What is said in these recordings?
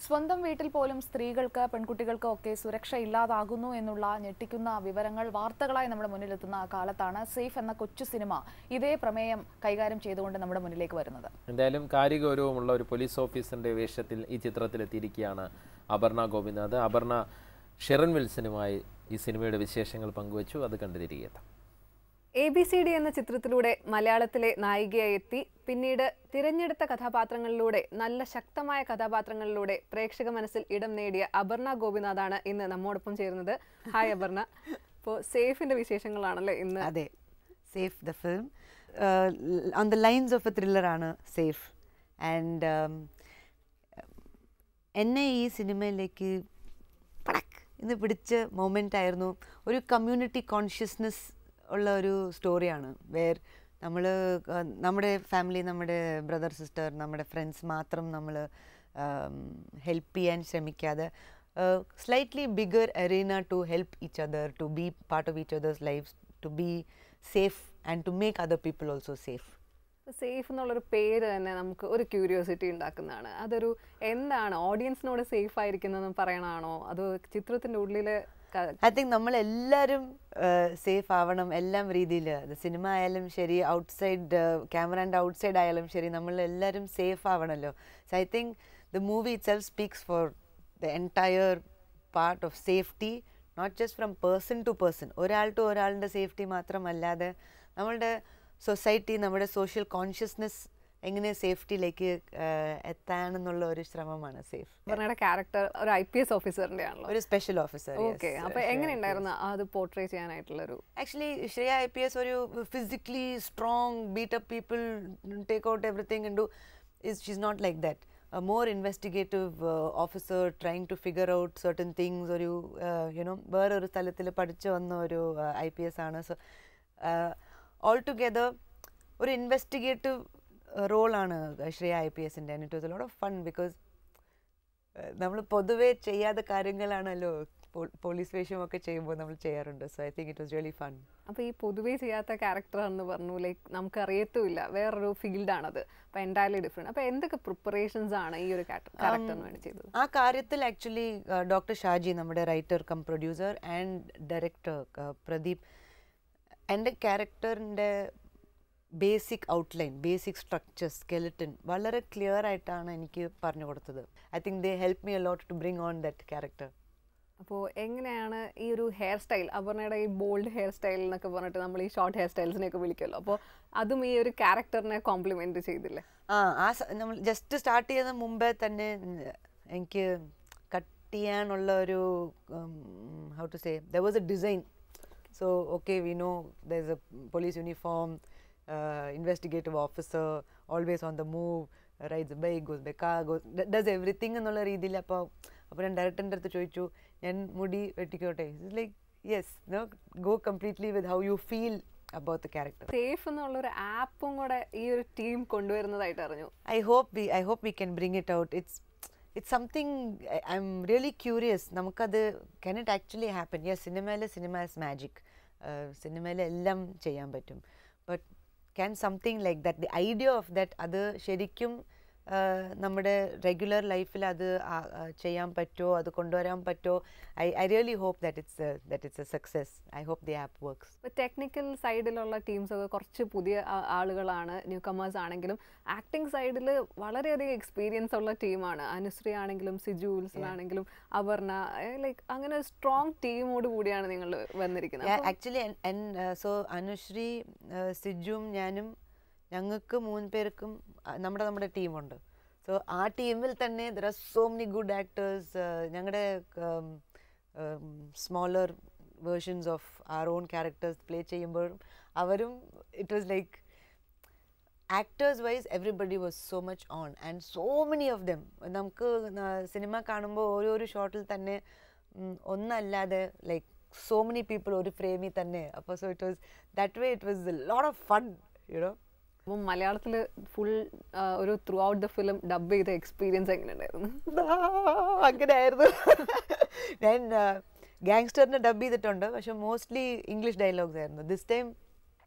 സ്വന്തം വീട്ടിൽ പോലും സ്ത്രീകൾക്ക് പെൺകുട്ടികൾക്ക് ഒക്കെ സുരക്ഷ ഇല്ലാതാകുന്നു എന്നുള്ള ഞെട്ടിക്കുന്ന വിവരങ്ങൾ വാർത്തകളായി നമ്മുടെ മുന്നിലെത്തുന്ന കാലത്താണ് സേഫ് എന്ന കൊച്ചു സിനിമ ഇതേ പ്രമേയം കൈകാര്യം ചെയ്തുകൊണ്ട് നമ്മുടെ മുന്നിലേക്ക് വരുന്നത് എന്തായാലും കാര്യഗൗരവമുള്ള ഒരു പോലീസ് ഓഫീസറിന്റെ വേഷത്തിൽ ഈ ചിത്രത്തിൽ എത്തിയിരിക്കുകയാണ് അപർണ ഗോപിനാഥ് അപർണ ഷെറൻ വിൽസനുമായി ഈ സിനിമയുടെ വിശേഷങ്ങൾ പങ്കുവച്ചു അത് കണ്ടു തിരികെ എത്താം എ ബി സി ഡി എന്ന ചിത്രത്തിലൂടെ മലയാളത്തിലെ നായികയായി എത്തി പിന്നീട് തിരഞ്ഞെടുത്ത കഥാപാത്രങ്ങളിലൂടെ നല്ല ശക്തമായ കഥാപാത്രങ്ങളിലൂടെ പ്രേക്ഷക മനസ്സിൽ ഇടം നേടിയ അപർണ ഗോപിനാഥാണ് ഇന്ന് നമ്മോടൊപ്പം ചേരുന്നത് ഹായ് അപർണ ഇപ്പോൾ സേഫിന്റെ വിശേഷങ്ങളാണല്ലേ ഇന്ന് അതെ Safe the film on the lines of a ത്രില്ലറാണ് സേഫ് ആൻഡ് എന്നെ ഈ സിനിമയിലേക്ക് പടക്ക് എന്ന് പിടിച്ച മൊമെൻ്റ് ആയിരുന്നു ഒരു കമ്മ്യൂണിറ്റി കോൺഷ്യസ്നെസ് ഉള്ള ഒരു സ്റ്റോറിയാണ് വേർ നമ്മൾ നമ്മുടെ ഫാമിലി നമ്മുടെ ബ്രദർ സിസ്റ്റർ നമ്മുടെ ഫ്രണ്ട്സ് മാത്രം നമ്മൾ ഹെൽപ്പ് ചെയ്യാൻ ശ്രമിക്കാതെ slightly bigger arena to help each other to be part of each others life to be safe and to make other people also safe Safe എന്നുള്ളൊരു പേര് തന്നെ നമുക്ക് ഒരു ക്യൂരിയോസിറ്റി ഉണ്ടാക്കുന്നതാണ് അതൊരു എന്താണ് ഓഡിയൻസിനോട് സേഫ് ആയിരിക്കുന്നതെന്ന് പറയണാണോ അതോ ചിത്രത്തിന്റെ ഉള്ളില് ക- ഐ തിങ്ക് നമ്മളെല്ലാവരും സേഫ് ആവണം എല്ലാം രീതിയിൽ അത് സിനിമ ആയാലും ശരി ഔട്ട്സൈഡ് ക്യാമറൻ്റെ ഔട്ട്സൈഡ് ആയാലും ശരി നമ്മൾ എല്ലാവരും സേഫ് ആവണമല്ലോ so I think the movie itself speaks for the entire part of safety not just from person to person ഒരാൾ ടു ഒരാളുടെ സേഫ്റ്റി മാത്രമല്ലാതെ നമ്മളുടെ സൊസൈറ്റി നമ്മുടെ സോഷ്യൽ കോൺഷ്യസ്നെസ് എങ്ങനെ സേഫ്റ്റിയിലേക്ക് എത്താനെന്നുള്ള ഒരു ശ്രമമാണ് സേഫ് അപർണയുടെ ക്യാരക്ടർ ഒരു ഐ പി എസ് ഓഫീസറിന്റെ ആണല്ലോ ഒരു സ്പെഷ്യൽ ഓഫീസർ ഓക്കെ അപ്പൊ എങ്ങനെയുണ്ടായിരുന്നു അത് പോർട്രേ ചെയ്യാനായിട്ടുള്ള ഒരു actually Shreya I P S ഒരു physically strong beat up people take out everything and do is she's not like that more investigative officer trying to figure out certain things ഒരു you know വേറൊരു സ്ഥലത്തിൽ പഠിച്ചു വന്ന ഒരു ഐ പി എസ് ആണ് so altogether ഒരു investigative റോളാണ് Shreya I P എസിൻ്റെ and it was a lot of fun because നമ്മൾ പൊതുവേ ചെയ്യാത്ത കാര്യങ്ങളാണല്ലോ പോലീസ് വേഷമൊക്കെ ചെയ്യുമ്പോൾ നമ്മൾ ചെയ്യാറുണ്ട് so I think it was really fun അപ്പൊ ഈ പൊതുവേ ചെയ്യാത്ത ക്യാരക്ടർ എന്ന് പറഞ്ഞു ലൈക്ക് നമുക്ക് അറിയത്തുമില്ല വേറൊരു ഫീൽഡാണത് അപ്പൊ എൻറ്റയർലി ഡിഫറെന്റ് അപ്പൊ എന്തൊക്കെ പ്രിപ്പറേഷൻസ് ആണ് ഈ ഒരു ക്യാരക്ടറിന് വേണ്ടി ചെയ്തത് ആ കാര്യത്തിൽ ആക്ച്വലി ഡോക്ടർ ഷാജി നമ്മുടെ writer cum producer and director Pradeep എൻ്റെ ക്യാരക്ടറിൻ്റെ basic outline basic structure skeleton വളരെ ക്ലിയർ ആയിട്ടാണ് എനിക്ക് പറഞ്ഞു കൊടുത്തത് I think they help me a lot to bring on that character അപ്പോൾ എങ്ങനെയാണ് ഈ ഒരു ഹെയർ സ്റ്റൈൽ അപർണയുടെ ഈ ബോൾഡ് ഹെയർ സ്റ്റൈൽ എന്നൊക്കെ പറഞ്ഞിട്ട് നമ്മൾ ഈ ഷോർട്ട് ഹെയർ സ്റ്റൈൽസിനെയൊക്കെ വിളിക്കുമല്ലോ അപ്പോൾ അതും ഈ ഒരു ക്യാരക്ടറിനെ കോംപ്ലിമെന്റ് ചെയ്തില്ലേ ആ ആ സ- നമ്മൾ ജസ്റ്റ് സ്റ്റാർട്ട് ചെയ്യുന്ന മുമ്പേ തന്നെ എനിക്ക് കട്ട് ചെയ്യാനുള്ള ഒരു how to say there was a design so okay we know there is a police uniform investigative officer always on the move rides bike goes by car goes does everything എന്നുള്ള രീതിയിൽ അപ്പോൾ അപ്പോൾ ഞാൻ ഡയറക്ടറിൻ്റെ അടുത്ത് ചോദിച്ചു ഞാൻ മുടി വെട്ടിക്കോട്ടെ like yes no go completely with how you feel about the character Safe എന്നുള്ള ഒരു ആപ്പും കൂടെ ഈ ഒരു ടീം കൊണ്ടുവരുന്നതായിട്ട് അറിഞ്ഞു I hope we I hope we can bring it out. It's it's something I, I'm really curious. നമുക്കത് can it actually happen? Yes, സിനിമയിൽ സിനിമ ഇസ് മാജിക് സിനിമയിൽ എല്ലാം ചെയ്യാൻ പറ്റും but can something like that the idea of that അത് ശരിക്കും uh, നമ്മുടെ റെഗുലർ ലൈഫിൽ അത് ആ- ആ ചെയ്യാൻ പറ്റുമോ അത് കൊണ്ടുവരാൻ പറ്റുമോ I I really hope that it's that it's a success I hope the app works ഇപ്പോൾ ടെക്നിക്കൽ സൈഡിലുള്ള ടീംസ് ഒക്കെ കുറച്ച് പുതിയ ആ- ആളുകളാണ് ന്യൂ കമേഴ്സ് ആണെങ്കിലും ആക്ടിംഗ് സൈഡിൽ വളരെയധികം എക്സ്പീരിയൻസ് ഉള്ള ടീമാണ് അനുശ്രീ ആണെങ്കിലും സിജു വിൽസൺ ആണെങ്കിലും അപർണ ലൈക്ക് അങ്ങനെ സ്ട്രോങ് ടീമോട് കൂടിയാണ് നിങ്ങൾ വന്നിരിക്കുന്നത് അപ്പം ആക്ച്വലി സോ അനുശ്രീ uh, സിജുവും ഞാനും ഞങ്ങൾക്ക് മൂന്ന് പേർക്കും uh, നമ്മുടെ നമ്മുടെ ടീമുണ്ട് സോ ആ ടീമിൽ തന്നെ there are so many good actors ഞങ്ങളുടെ smaller versions of our own characters play ചെയ്യുമ്പോഴും അവരും it was like actors wise everybody was so much on and so many of them നമുക്ക് സിനിമ കാണുമ്പോൾ ഓരോരോ ഷോട്ടിൽ തന്നെ ഉം, ഒന്നല്ലാതെ ലൈക്ക് സോ മെനി പീപ്പിൾ ഒരു ഫ്രെയിമിൽ തന്നെ അപ്പോൾ so it was that way it was lot of fun you know അപ്പം മലയാളത്തിൽ ഫുൾ ഒരു throughout the film dub ചെയ്ത എക്സ്പീരിയൻസ് എങ്ങനെയുണ്ടായിരുന്നു അങ്ങനെയായിരുന്നു ഞാൻ ഗാങ്സ്റ്ററിനെ ഡബ് ചെയ്തിട്ടുണ്ട് പക്ഷെ മോസ്റ്റ്ലി ഇംഗ്ലീഷ് ഡയലോഗ്സ് ആയിരുന്നു this time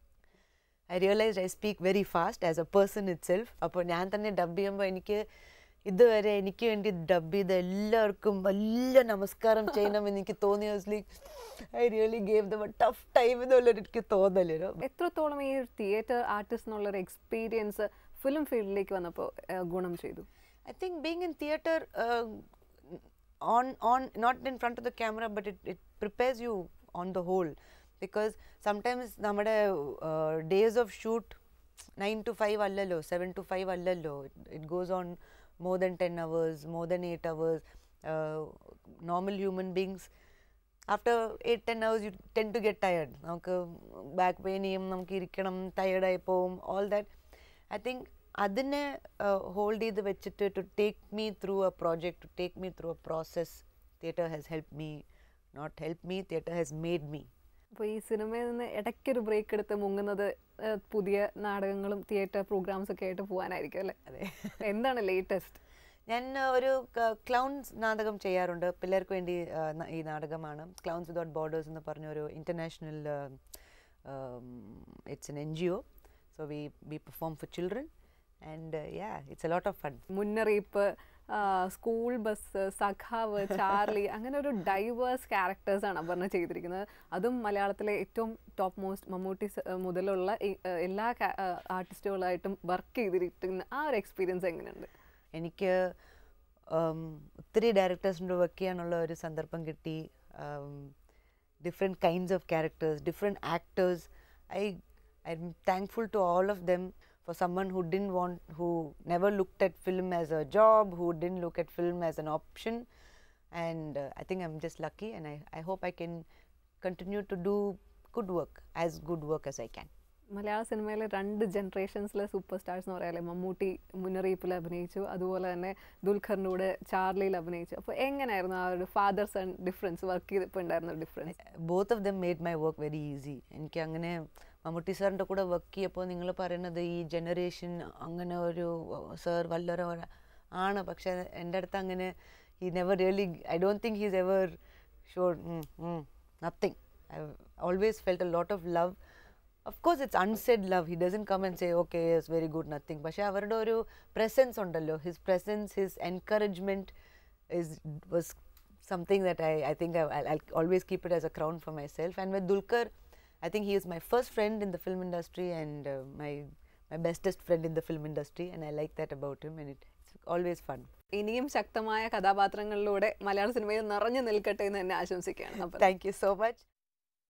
I realised I speak very fast as a person itself അപ്പോൾ ഞാൻ തന്നെ ഡബ് ചെയ്യുമ്പോൾ എനിക്ക് ഇതുവരെ എനിക്ക് വേണ്ടി ഡബ് ചെയ്ത എല്ലാവർക്കും വലിയ നമസ്കാരം ചെയ്യണമെന്ന് എനിക്ക് തോന്നിയ I really gave them tough time എന്നുള്ളൊരു എനിക്ക് തോന്നലോ എത്രത്തോളം ഈ തിയേറ്റർ ആർട്ടിസ്റ്റ് എന്നുള്ള ഒരു എക്സ്പീരിയൻസ് ഫിലിം ഫീൽഡിലേക്ക് വന്നപ്പോൾ ഗുണം ചെയ്തു I think being in theatre uh, on on not in front of the camera, but it, it prepares you on the whole because sometimes നമ്മുടെ uh, days of shoot nine to five allalo, seven to five allalo. It, it goes on more than ten hours, more than eight hours. Uh, normal human beings after eight ten hours you tend to get tired നമുക്ക് back pain ചെയ്യും നമുക്ക് ഇരിക്കണം ടയർഡായി പോവും all that I think അതിനെ hold ചെയ്ത് വെച്ചിട്ട് to take me through a project to take me through a process theatre has help me not help me theatre has made me അപ്പോൾ ഈ സിനിമയിൽ നിന്ന് ഇടയ്ക്കൊരു ബ്രേക്ക് എടുത്ത് മുങ്ങുന്നത് ഏഹ്, പുതിയ നാടകങ്ങളും തിയേറ്റർ പ്രോഗ്രാംസ് ഒക്കെ ആയിട്ട് പോകാനായിരിക്കും അല്ലേ അതെ എന്താണ് ലേറ്റസ്റ്റ് ഞാൻ ആ, ഒരു ക്ലൗൺസ് നാടകം ചെയ്യാറുണ്ട് പിള്ളേർക്ക് വേണ്ടി ആ, ന- ഈ നാടകമാണ് ക്ലൗൺസ് വിതൗട്ട് ബോർഡേഴ്സ് എന്ന് പറഞ്ഞ ഒരു international it's an N G O so we we perform for children and yeah it's a lot of fun മുന്നറിയിപ്പ് സ്കൂൾ ബസ് സഖാവ് ചാർലി അങ്ങനെ ഒരു ഡൈവേഴ്സ് ക്യാരക്ടേഴ്സ് ആണ് അപർണ ചെയ്തിരിക്കുന്നത് അതും മലയാളത്തിലെ ഏറ്റവും ടോപ്പ് മോസ്റ്റ് മമ്മൂട്ടി സ- ഏഹ് മുതലുള്ള ഈ, ഏഹ് എല്ലാ ആർട്ടിസ്റ്റുകളായിട്ടും വർക്ക് ചെയ്തിരിക്കുന്ന ആ ഒരു എക്സ്പീരിയൻസ് എങ്ങനെയുണ്ട് എനിക്ക് ഉം, ഒത്തിരി ഡയറക്ടേഴ്സിൻ്റെ വർക്ക് ചെയ്യാനുള്ള ഒരു സന്ദർഭം കിട്ടി different kinds of characters different actors I I am thankful to all of them for someone who didn't want who never looked at film as a job who didn't look at film as an option and uh, i think i'm just lucky and I, I hope i can continue to do good work as good work as i can മലയാള സിനിമയിലെ രണ്ട് ജനറേഷൻസിലെ super stars എന്ന് പറയാല്ലേ മമ്മൂട്ടി മുന്നറിയിപ്പിൽ അഭിനയിച്ചു അതുപോലെ തന്നെ ദുൽഖറിൻ്റെ കൂടെ ചാർലിയിൽ അഭിനയിച്ചു അപ്പോൾ എങ്ങനെയായിരുന്നു ആ ഒരു ഫാദർ സൺ ഡിഫറൻസ് വർക്ക് ചെയ്തപ്പോൾ ഉണ്ടായിരുന്ന difference both of them made my work very easy എനിക്ക് അങ്ങനെ മമ്മൂട്ടി സാറിൻ്റെ കൂടെ വർക്ക് ചെയ്യപ്പോൾ നിങ്ങൾ പറയുന്നത് ഈ ജനറേഷൻ അങ്ങനെ ഒരു സാർ വല്ലൊരു ആണ് പക്ഷെ എൻ്റെ അടുത്ത് അങ്ങനെ ഈ never really I don't think he's ever sure nothing I always felt a lot of love of course it's unsaid love he doesn't come and say okay it's very good nothing പക്ഷേ അവരുടെ ഒരു presence ഉണ്ടല്ലോ his presence his encouragement is was something that I, I think I, I'll, I'll always keep it as a crown for myself. And with Dulkar, I think he is my first friend in the film industry and uh, my my bestest friend in the film industry, and I like that about him, and it, it's always fun. ഇനിയും ശക്തമായ കഥാപാത്രങ്ങളിലൂടെ മലയാള സിനിമയിൽ നിറഞ്ഞു നിൽക്കട്ടെ എന്ന് തന്നെ ആശംസിക്കുകയാണ് അപ്പോൾ Thank you so much.